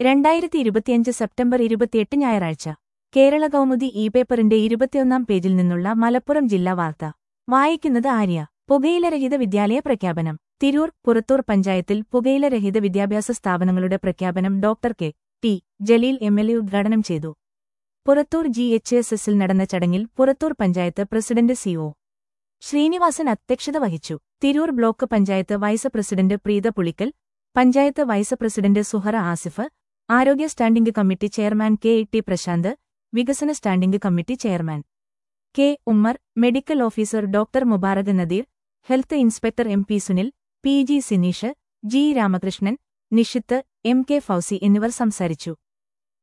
രണ്ടായിരത്തി ഇരുപത്തിയഞ്ച് സെപ്റ്റംബർ ഇരുപത്തിയെട്ട് ഞായറാഴ്ച കേരള കൗമുദി ഇ പേപ്പറിന്റെ ഇരുപത്തിയൊന്നാം പേജിൽ നിന്നുള്ള മലപ്പുറം ജില്ലാ വാർത്ത വായിക്കുന്നത് ആര്യ പുകയിലരഹിത വിദ്യാലയ പ്രഖ്യാപനം തിരൂർ പുറത്തൂർ പഞ്ചായത്തിൽ പുകയിലരഹിത വിദ്യാഭ്യാസ സ്ഥാപനങ്ങളുടെ പ്രഖ്യാപനം doctor K T Jaleel M L A ഉദ്ഘാടനം ചെയ്തു പുറത്തൂർ ജി എച്ച് എസ് എസിൽ നടന്ന ചടങ്ങിൽ പുറത്തൂർ പഞ്ചായത്ത് പ്രസിഡന്റ് സിഒ ശ്രീനിവാസൻ അധ്യക്ഷത വഹിച്ചു Tirur block panchayat vice president Preetha Pulikkal panchayat vice president Suhara Asif ആരോഗ്യ standing committee chairman K T Prasanth വികസന standing committee chairman K Ummer medical officer doctor Mubarak Nadeer health inspector M P Suneel P G Sineesh G Ramakrishnan Nishith M K ഫൌസി എന്നിവർ സംസാരിച്ചു